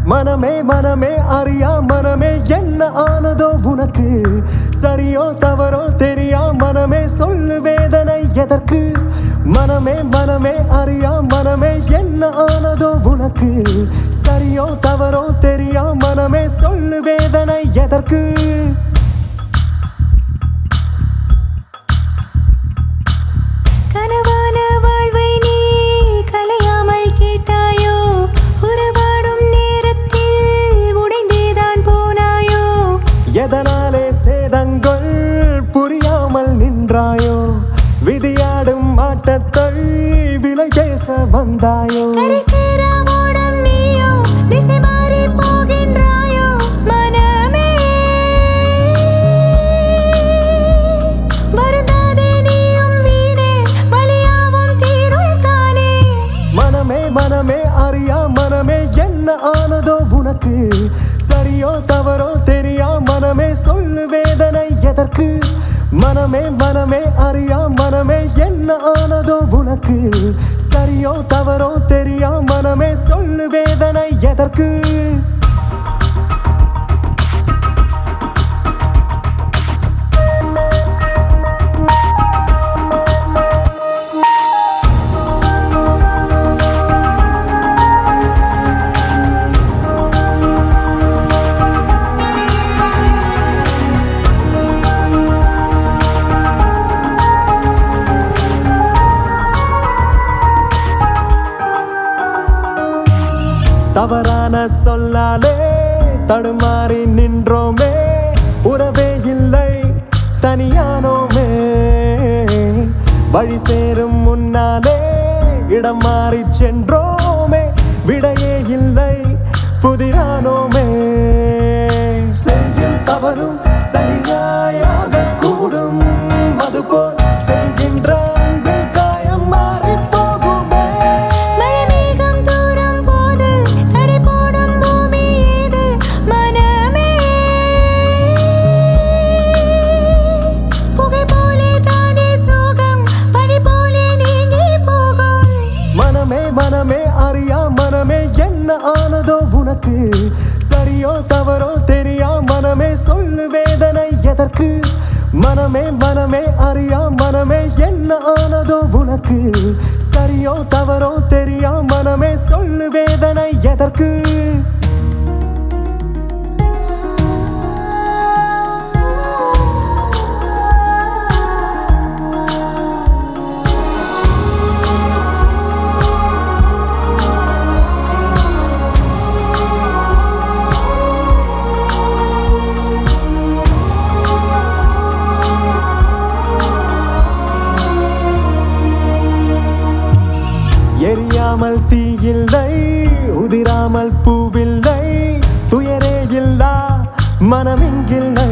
மனமே மனமே அறியா மனமே என்ன ஆனதோ உனக்கு சரியோ தவறோ தெரியா மனமே சொல்லு வேதனை எதற்கு மனமே மனமே அறியா மனமே என்ன ஆனதோ உனக்கு சரியோ தவறோ தெரியா மனமே சொல்லு வேதனை எதற்கு கனவான வாழ்வை நீ கலையாமல் கேட்டாயோ உறவாடும் நேரத்தில் உடைந்தேதான் போனாயோ எதனாலே சேதங்கள் புரியாமல் நின்றாயோ விதியாடும் ஆட்டத்தை விலை பேச வந்தாயோ கரை சேரா ஓடம் நீயோ திசை மாறி போகின்றாயோ மனமே வருந்தாதே நீயும் வீணே வலியாவும் தீரும் தானே மனமே மனமே அறியா மனமே என்ன ஆனதோ உனக்கு சரியோ தவறோ தெரியா மனமே சொல்லு வேதனை எதற்கு மனமே மனமே அறியா மனமே என்ன ஆனதோ உனக்கு சரியோ தவறோ தெரியா மனமே சொல்லு வேதனை எதற்கு தவறான சொல்லாலே தடுமாறி நின்றோமே உறவே இல்லை தனியானோமே வழி சேரும் முன்னாலே இடம் மாறி சென்றோமே விடையே இல்லை புதிரானோமே செய்யும் தவறும் சரியாயாக கூடும் அதுபோல் செய்கின்ற அன்பில் காயம் மாறி போகுமே மழை மேகம் தூரம் போது தடை போடும் பூமி ஏது மனமே புகை போலே தானே சோகம் பனி போலே நீங்கி போகும் மனமே மனமே அறியா மனமே என்ன ஆனதோ உனக்கு சரியோ தவறோ தெரியா மனமே சொல்லு வேதனை எதற்கு மனமே மனமே அறியா மனமே என்ன ஆனதோ உனக்கு சரியோ தவறோ தெரியா மனமே சொல்லு வேதனை எதற்கு எரியாமல் தீயில்லை உதிராமல் பூவில்லை துயரே இல்லா மனமிங்கில்லை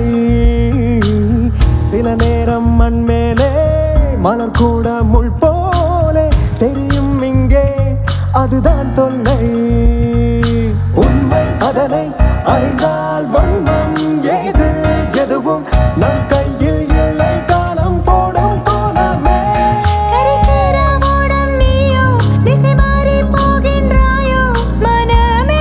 சில நேரம் மண் மேலே மலர் கூட முள் போலே தெரியும் இங்கே அதுதான் தொல்லை உண்மை அதனை அறிந்தால் வண்ணம் ஏது எதுவும் நம் கையில் இல்லை காலம் போடும் கோலமே கரை சேரா ஓடம் நீயோ திசை மாறி போகின்றாயோ மனமே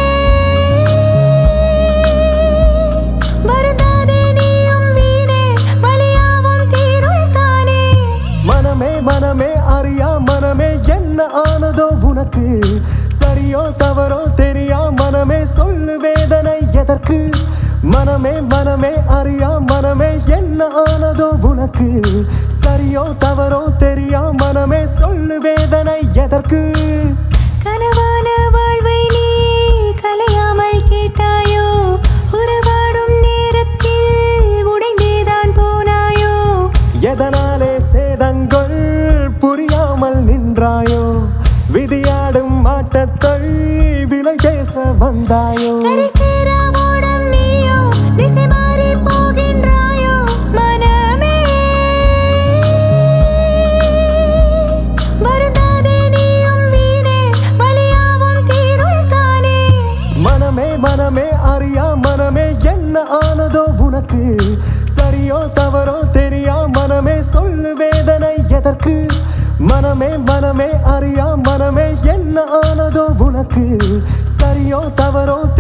வருந்தாதே நீயும் வீணே வலியாவும் தீரும் தானே மனமே மனமே அறியா மனமே என்ன ஆனதோ உனக்கு சரியோ தவறோ தெரியா மனமே சொல்லு வேதனை எதற்கு மனமே மனமே அறியா மனமே என்ன ஆனதோ உனக்கு சரியோ தவறோ தெரியா மனமே சொல்லு வேதனை எதற்கு கனவான வாழ்வை நீ கலையாமல் கேட்டாயோ உறவாடும் நேரத்தில் உடைந்தேதான் போனாயோ எதனாலே சேதங்கள் புரியாமல் நின்றாயோ விதியாடும் ஆட்டத்தை விலை பேச வந்தாயோ கரை சேரா ஓடம் நீயோ திசை மாறி போகின்றாயோ மனமே வருந்தாதே நீயும் வீணே வலியாவும் தீரும் தானே மனமே மனமே அறியா மனமே என்ன ஆனதோ உனக்கு சரியோ தவறோ தெரியா மனமே சொல்லு வேதனை எதற்கு மனமே மனமே அறியா மனமே என்ன ஆனதோ உனக்கு சரியோ தவறோ